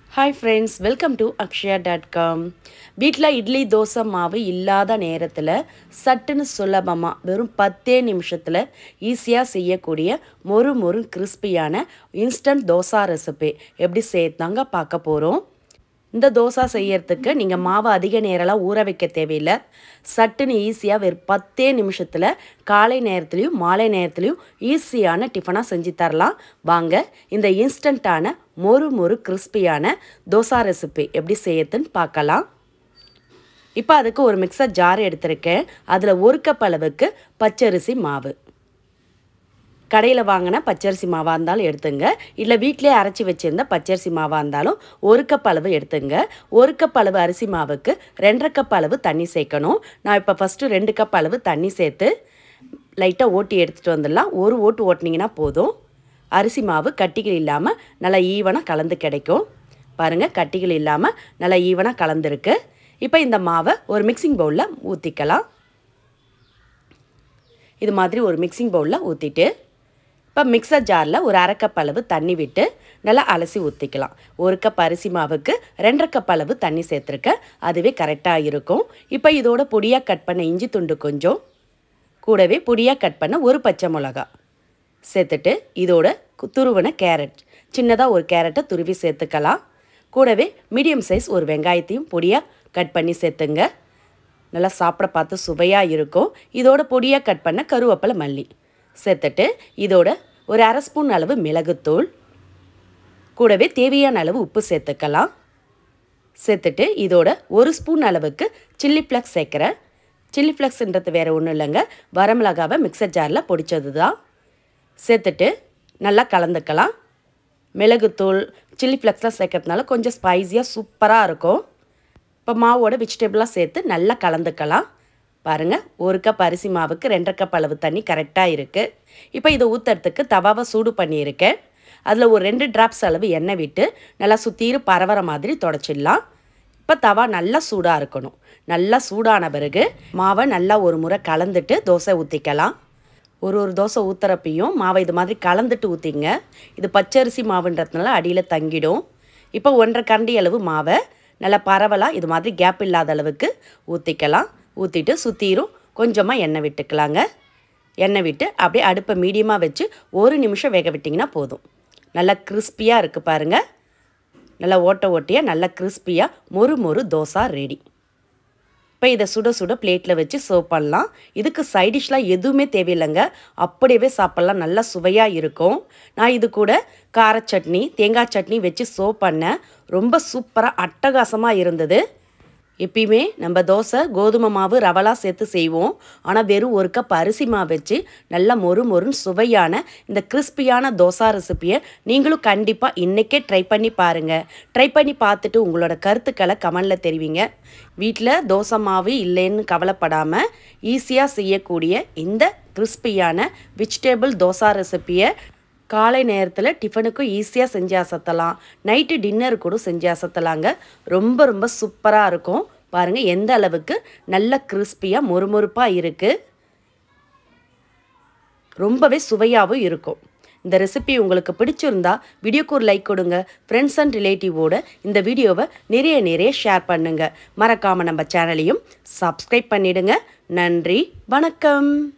hi friends welcome to Akshaya dot com வீட்டில் இட்லி தோசை மாவு இல்லாத நேரத்தில் சட்டுன்னு சுலபமாக வெறும் பத்தே நிமிஷத்தில் ஈஸியாக செய்யக்கூடிய மொறு மொறு கிறிஸ்பியான இன்ஸ்டன்ட் தோசா ரெசிபி எப்படி சேர்த்தாங்க பார்க்க போகிறோம் இந்த தோசை செய்யறதுக்கு நீங்கள் மாவு அதிக நேரம்லாம் ஊற வைக்க தேவையில்லை சட்டுன்னு ஈஸியாக வெறும் பத்தே நிமிஷத்தில் காலை நேரத்துலையும் மாலை நேரத்துலையும் ஈஸியான டிஃபனாக செஞ்சு தரலாம் வாங்க இந்த இன்ஸ்டண்ட்டான மொறு மொறு கிறிஸ்பியான தோசா ரெசிபி எப்படி செய்யறதுன்னு பார்க்கலாம் இப்போ அதுக்கு ஒரு மிக்சர் ஜார் எடுத்திருக்கேன் அதில் ஒரு கப் அளவுக்கு பச்சரிசி மாவு கடையில் வாங்கின பச்சரிசி மாவாக இருந்தாலும் எடுத்துங்க இல்லை வீட்டிலே அரைச்சி வச்சுருந்த பச்சரிசி மாவாக இருந்தாலும் ஒரு கப் அளவு எடுத்துங்க ஒரு கப் அளவு அரிசி மாவுக்கு ரெண்டரை கப் அளவு தண்ணி சேர்க்கணும் நான் இப்போ ஃபஸ்ட்டு ரெண்டு கப் அளவு தண்ணி சேர்த்து லைட்டாக ஓட்டி எடுத்துகிட்டு வந்துடலாம் ஒரு ஓட்டு ஓட்டினீங்கன்னா போதும் அரிசி மாவு கட்டிகள் இல்லாமல் நல்லா ஈவனாக கலந்து கிடைக்கும் பாருங்கள் கட்டிகள் இல்லாமல் நல்லா ஈவனாக கலந்துருக்கு இப்போ இந்த மாவை ஒரு மிக்சிங் பவுலில் ஊற்றிக்கலாம் இது மாதிரி ஒரு மிக்சிங் பவுலில் ஊற்றிட்டு இப்போ மிக்சர் ஜாரில் ஒரு அரை கப் அளவு தண்ணி விட்டு நல்லா அலசி ஊற்றிக்கலாம் ஒரு கப் அரிசி மாவுக்கு ரெண்டரை கப் அளவு தண்ணி சேர்த்துருக்கேன் அதுவே கரெக்டாக இருக்கும் இப்போ இதோட பொடியாக கட் பண்ண இஞ்சி துண்டு கொஞ்சம் கூடவே பொடியாக கட் பண்ண ஒரு பச்சை மிளகா சேர்த்துட்டு இதோட துருவன கேரட் சின்னதாக ஒரு கேரட்டை துருவி சேர்த்துக்கலாம் கூடவே மீடியம் சைஸ் ஒரு வெங்காயத்தையும் பொடியாக கட் பண்ணி சேர்த்துங்க நல்லா சாப்பிட பார்த்து சுவையாக இருக்கும் இதோட பொடியாக கட் பண்ண கருவேப்பிலை மல்லி சேர்த்துட்டு இதோட ஒரு அரை ஸ்பூன் அளவு மிளகுத்தூள் கூடவே தேவையான அளவு உப்பு சேர்த்துக்கலாம் சேர்த்துட்டு இதோட ஒரு ஸ்பூன் அளவுக்கு சில்லி ஃப்ளக்ஸ் சேர்க்குறேன் சில்லி ஃப்ளக்ஸ்ன்றது வேறு ஒன்றும் இல்லைங்க வரமிளகாவை மிக்சர் ஜாரில் பொடிச்சது தான் சேர்த்துட்டு நல்லா கலந்துக்கலாம் மிளகுத்தூள் சில்லி ஃப்ளக்ஸ்லாம் சேர்க்கறதுனால கொஞ்சம் ஸ்பைஸியாக சூப்பராக இருக்கும் இப்போ மாவோட வெஜிடபிளாக சேர்த்து நல்லா கலந்துக்கலாம் பாருங்கள் ஒரு கப் அரிசி மாவுக்கு ரெண்டரை கப் அளவு தண்ணி கரெக்டாக இருக்குது இப்போ இதை ஊற்றுறதுக்கு தவாவை சூடு பண்ணியிருக்கேன் அதில் ஒரு ரெண்டு ட்ராப்ஸ் அளவு எண்ணெய் விட்டு நல்லா சுற்றிரு பரவற மாதிரி தொடச்சிடலாம் இப்போ தவா நல்லா சூடாக இருக்கணும் நல்லா சூடான பிறகு மாவை நல்லா ஒரு முறை கலந்துட்டு தோசை ஊற்றிக்கலாம் ஒரு ஒரு தோசை ஊற்றுறப்பையும் மாவை இது மாதிரி கலந்துட்டு ஊற்றிங்க இது பச்சரிசி மாவுன்றதுனால அடியில் தங்கிடும் இப்போ ஒன்றரை கரண்டி அளவு மாவை நல்லா பரவலாக இது மாதிரி கேப் இல்லாத அளவுக்கு ஊற்றிக்கலாம் ஊற்றிட்டு சுற்றிரும் கொஞ்சமாக எண்ணெய் விட்டுக்கலாங்க எண்ணெய் விட்டு அப்படியே அடுப்பை மீடியமாக வச்சு ஒரு நிமிஷம் வேக விட்டிங்கன்னா போதும் நல்லா கிறிஸ்பியாக இருக்குது பாருங்கள் நல்லா ஓட்ட ஓட்டியாக நல்லா கிறிஸ்பியாக மொறு மொறு தோசை ரெடி இப்போ இதை சுட சுட பிளேட்டில் வச்சு சர்வ் பண்ணலாம் இதுக்கு சைடிஷ்லாம் எதுவுமே தேவையில்லைங்க அப்படியே சாப்பிட்லாம் நல்லா சுவையாக இருக்கும் நான் இது கூட கார சட்னி தேங்காய் சட்னி வச்சு சர்வ் பண்ணேன் ரொம்ப சூப்பராக அட்டகாசமாக இருந்தது எப்பயுமே நம்ம தோசை கோதுமை மாவு ரவலாக சேர்த்து செய்வோம் ஆனால் வெறும் ஒரு கப் அரிசி மாவு வச்சு நல்லா மொறு மொறுன்னு சுவையான இந்த கிறிஸ்பியான தோசா ரெசிப்பியை நீங்களும் கண்டிப்பாக இன்றைக்கே ட்ரை பண்ணி பாருங்கள் ட்ரை பண்ணி பார்த்துட்டு உங்களோட கருத்துக்களை கமெண்டில் தெரிவிங்க வீட்டில் தோசை மாவு இல்லைன்னு கவலைப்படாமல் ஈஸியாக செய்யக்கூடிய இந்த கிறிஸ்பியான வெஜிடபிள் தோசா ரெசிப்பியை காலை நேரத்தில் டிஃபனுக்கும் ஈஸியாக செஞ்சு அசத்தலாம் நைட்டு டின்னர் கூட செஞ்சு அசத்தலாங்க ரொம்ப ரொம்ப சூப்பராக இருக்கும் பாருங்கள் எந்த அளவுக்கு நல்ல கிறிஸ்பியாக மொறுமொறுப்பாக இருக்குது ரொம்பவே சுவையாகவும் இருக்கும் இந்த ரெசிபி உங்களுக்கு பிடிச்சிருந்தா வீடியோக்கு ஒரு லைக் கொடுங்க ஃப்ரெண்ட்ஸ் அண்ட் ரிலேட்டிவோட இந்த வீடியோவை நிறைய நிறைய ஷேர் பண்ணுங்கள் மறக்காமல் நம்ம சேனலையும் சப்ஸ்கிரைப் பண்ணிடுங்க நன்றி வணக்கம்